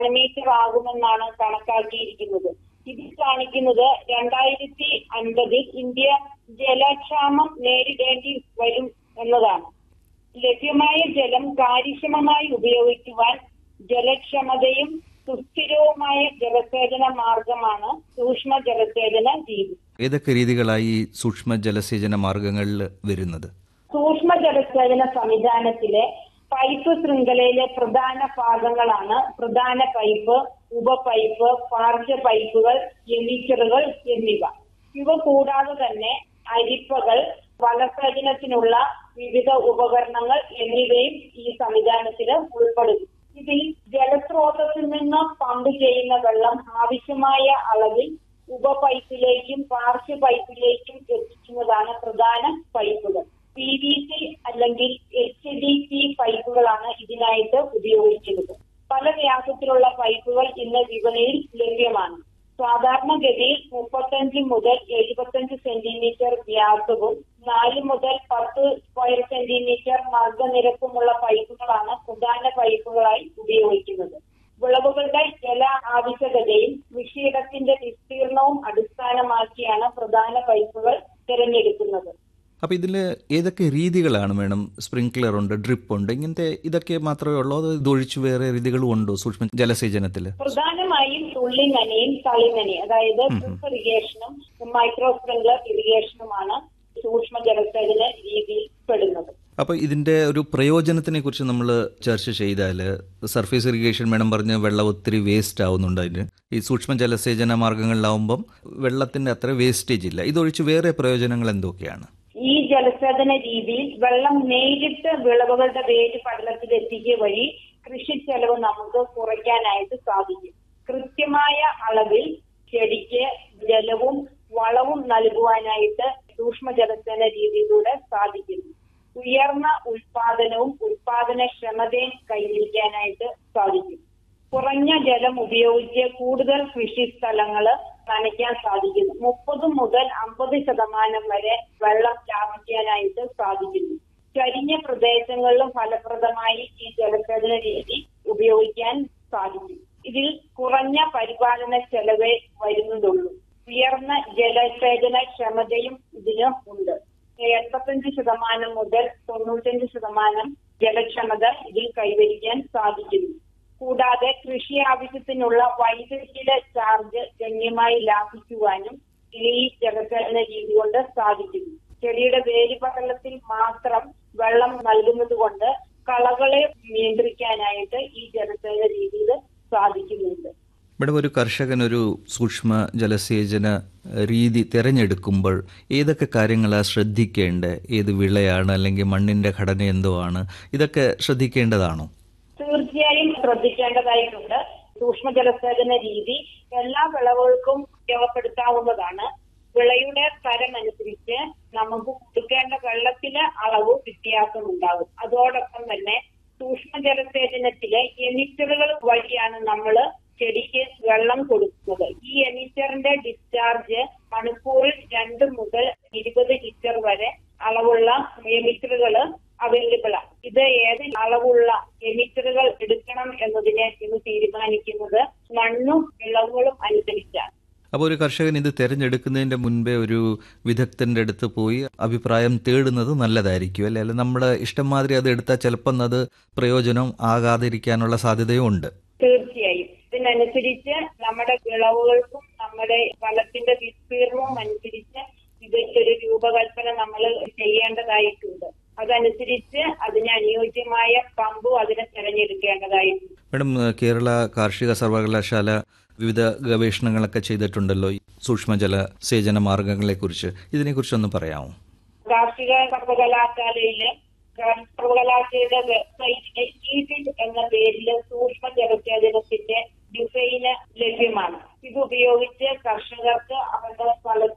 metre ആകുമെന്നാണ് കണക്കാക്കിയിരിക്കുന്നത് ഇത് കാണിക്കുന്നത് രണ്ടായിരത്തി അൻപതിൽ ഇന്ത്യ ജലക്ഷാമം നേരിടേണ്ടി വരും എന്നതാണ് ലഭ്യമായ ജലം കാര്യക്ഷമമായി ഉപയോഗിക്കുവാൻ ജലക്ഷമതയും സുസ്ഥിരവുമായ ജലസേചന മാർഗമാണ് സൂക്ഷ്മ ജലസേചന രീതി ഏതൊക്കെ രീതികളായി ഈ സൂക്ഷ്മ ജലസേചന മാർഗങ്ങളിൽ വരുന്നത് സൂക്ഷ്മ ജലസേചന സംവിധാനത്തിലെ പൈപ്പ് ശൃംഖലയിലെ പ്രധാന ഭാഗങ്ങളാണ് പ്രധാന പൈപ്പ് ഉപപൈപ്പ് പാർശ്വ പൈപ്പുകൾ എമിറ്ററുകൾ എന്നിവ ഇവ കൂടാതെ തന്നെ അരിപ്പകൾ വനസേചനത്തിനുള്ള വിവിധ ഉപകരണങ്ങൾ എന്നിവയും ഈ സംവിധാനത്തിൽ ഉൾപ്പെടുന്നു ഇതിൽ ജലസ്രോതസ്സിൽ നിന്ന് പമ്പ് ചെയ്യുന്ന വെള്ളം ആവശ്യമായ അളവിൽ ഉപപൈപ്പിലേക്കും പാർശ്വ പൈപ്പിലേക്കും എത്തിക്കുന്നതാണ് പ്രധാന പൈപ്പുകൾ പി വി സി അല്ലെങ്കിൽ എച്ച് ഡി സി പൈപ്പുകളാണ് ഇതിനായിട്ട് ഉപയോഗിക്കുന്നത് പല വ്യാസത്തിലുള്ള പൈപ്പുകൾ ഇന്ന് വിപണിയിൽ ലഭ്യമാണ് സാധാരണഗതിയിൽ മുപ്പത്തഞ്ച് മുതൽ എഴുപത്തഞ്ച് സെന്റിമീറ്റർ വ്യാസവും നാല് മുതൽ പത്ത് സ്ക്വയർ സെന്റിമീറ്റർ മർദ്ദനിരക്കുമുള്ള പൈപ്പുകളാണ് പ്രധാന പൈപ്പുകളായി ഉപയോഗിക്കുന്നത് വിളവുകളുടെ ജല ആവശ്യകതയും കൃഷിയിടത്തിന്റെ വിസ്തീർണവും അടിസ്ഥാനമാക്കിയാണ് പ്രധാന പൈപ്പുകൾ തിരഞ്ഞെടുക്കുന്നത് അപ്പൊ ഇതിൽ ഏതൊക്കെ രീതികളാണ് വേണം സ്പ്രിങ്ക്ലർ ഉണ്ട് ഡ്രിപ്പ് ഉണ്ട് ഇങ്ങനത്തെ ഇതൊക്കെ മാത്രമേ ഉള്ളൂ അത് ഇതൊഴിച്ച് വേറെ രീതികളും ഉണ്ടോ സൂക്ഷ്മ ജലസേചനത്തിൽ പ്രധാനമായും തുള്ളി നനയും തളി നനയും അതായത് ഡ്രിപ്പ് ഇറിഗേഷനും മൈക്രോ സ്പ്രിംഗ്ലർ ഇറിഗേഷനുമാണ് സൂക്ഷ്മ ജലസേചന രീതിയിൽ പെടുന്നത് അപ്പോൾ ഇതിന്റെ ഒരു പ്രയോജനത്തിനെ കുറിച്ച് നമ്മൾ ചർച്ച ചെയ്താൽ സർഫേസ് ഇറിഗേഷൻ വേണം പറഞ്ഞ് വെള്ളം ഒത്തിരി വേസ്റ്റ് ആവുന്നുണ്ട് അതിന് ഈ സൂക്ഷ്മ ജലസേചന മാർഗങ്ങളിലാവുമ്പം വെള്ളത്തിന്റെ അത്ര വേസ്റ്റേജ് ഇല്ല ഇതൊഴിച്ച് വേറെ പ്രയോജനങ്ങൾ എന്തൊക്കെയാണ് ഈ ജലസേചന രീതിയിൽ വെള്ളം നേരിട്ട് വിളവുകളുടെ വേര് പടലത്തിൽ എത്തിക്കുക വഴി കൃഷി ചെലവ് നമുക്ക് കുറയ്ക്കാനായിട്ട് സാധിക്കും കൃത്യമായ അളവിൽ ചെടിക്ക് ജലവും വളവും നൽകുവാനായിട്ട് സൂക്ഷ്മ ജലസേന രീതിയിലൂടെ സാധിക്കുന്നു ഉയർന്ന ഉൽപാദനവും ഉൽപാദനക്ഷമതയും കൈവരിക്കാനായിട്ട് സാധിക്കും കുറഞ്ഞ ജലം ഉപയോഗിച്ച് കൂടുതൽ കൃഷി സ്ഥലങ്ങള് നനയ്ക്കാൻ സാധിക്കുന്നു മുപ്പത് മുതൽ അമ്പത് ശതമാനം വരെ വെള്ളം ലാഭിക്കാനായിട്ട് സാധിക്കുന്നു ചരിഞ്ഞ പ്രദേശങ്ങളിലും ഫലപ്രദമായി ഈ ജലസേചന രീതി ഉപയോഗിക്കാൻ സാധിക്കും ഇതിൽ കുറഞ്ഞ പരിപാലന ചെലവേ വരുന്നതുള്ളൂ ഉയർന്ന ജലസേചന ക്ഷമതയും ഇതിന് ഉണ്ട് എൺപത്തഞ്ച് ശതമാനം മുതൽ തൊണ്ണൂറ്റഞ്ച് ശതമാനം ജലക്ഷമത ഇതിൽ കൈവരിക്കാൻ സാധിക്കുന്നു കൂടാതെ കൃഷി ആവശ്യത്തിനുള്ള വൈദ്യുതിയുടെ ചാർജ് ഗണ്യമായി ലാഭിക്കുവാനും ഈ ജലസേചന രീതി കൊണ്ട് സാധിക്കുന്നു ചെടിയുടെ വേരുപടലത്തിൽ മാത്രം വെള്ളം നൽകുന്നത് കൊണ്ട് കളകളെ നിയന്ത്രിക്കാനായിട്ട് ഈ ജലസേചന രീതിയിൽ സാധിക്കുന്നുണ്ട് ഇവിടെ ഒരു കർഷകൻ ഒരു സൂക്ഷ്മ ജലസേചന രീതി തിരഞ്ഞെടുക്കുമ്പോൾ ഏതൊക്കെ കാര്യങ്ങളാണ് ശ്രദ്ധിക്കേണ്ടത് ഏത് വിളയാണ് അല്ലെങ്കിൽ മണ്ണിന്റെ ഘടന എന്തോ ആണ് ഇതൊക്കെ ശ്രദ്ധിക്കേണ്ടതാണോ തീർച്ചയായും ശ്രദ്ധിക്കേണ്ടതായിട്ടുണ്ട് സൂക്ഷ്മ ജലസേചന രീതി എല്ലാ വിളവുകൾക്കും ഉപയോഗപ്പെടുത്താവുന്നതാണ് വിളയുടെ തരം അനുസരിച്ച് നമുക്ക് കൊടുക്കേണ്ട വെള്ളത്തിന് അളവ് വ്യത്യാസമുണ്ടാകും അതോടൊപ്പം തന്നെ സൂക്ഷ്മ ജലസേചനത്തിലെ എമിറ്ററുകൾ വഴിയാണ് നമ്മൾ ചെടിക്ക് വെള്ളം കൊടുക്കുന്നത് ഈ എമിറ്ററിന്റെ ഡിസ്ചാർജ് മണിക്കൂറിൽ രണ്ട് മുതൽ ഇരുപത് ലിറ്റർ വരെ അളവുള്ള എമിറ്ററുകൾ അവൈലബിൾ ആണ് ഇത് ഏത് അളവുള്ള എമിറ്ററുകൾ എടുക്കണം എന്നതിനെ ഇന്ന് തീരുമാനിക്കുന്നത് മണ്ണും വിളവുകളും അനുസരിച്ചാണ് അപ്പോൾ ഒരു കർഷകൻ ഇത് തിരഞ്ഞെടുക്കുന്നതിന്റെ മുൻപേ ഒരു വിദഗ്ധന്റെ അടുത്ത് പോയി അഭിപ്രായം തേടുന്നത് നല്ലതായിരിക്കും അല്ലെ അല്ലെ നമ്മുടെ ഇഷ്ടം മാതിരി അത് എടുത്താൽ ചിലപ്പം അത് പ്രയോജനം ആകാതിരിക്കാനുള്ള സാധ്യതയും ഉണ്ട് തീർച്ചയായും ഇതിനനുസരിച്ച് നമ്മുടെ വിളവുകൾക്കും നമ്മുടെ ഫലത്തിന്റെ വിസ്തീർണവും അനുസരിച്ച് ഇതിന്റെ ഒരു രൂപകൽപ്പന നമ്മൾ ചെയ്യേണ്ടതായിട്ടുണ്ട് അതനുസരിച്ച് അതിന് അനുയോജ്യമായ പമ്പും അതിനെ തിരഞ്ഞെടുക്കേണ്ടതായിട്ടുണ്ട് മാഡം കേരള കാർഷിക സർവകലാശാല വിവിധ ഗവേഷണങ്ങളൊക്കെ ചെയ്തിട്ടുണ്ടല്ലോ ഈ സൂക്ഷ്മജല സേചന മാർഗങ്ങളെ കുറിച്ച് ഇതിനെക്കുറിച്ചൊന്ന് പറയാമോ കാർഷിക സർവകലാശാലയില് സർവകലാശാലയുടെ വെബ്സൈറ്റില് ഈഡിഡ് എന്ന പേരില് സൂക്ഷ്മ ജലസേചനത്തിന്റെ ഡിസൈന് ലഭ്യമാണ് ഇത് ഉപയോഗിച്ച് കർഷകർക്ക് അവരുടെ സ്ഥലത്ത്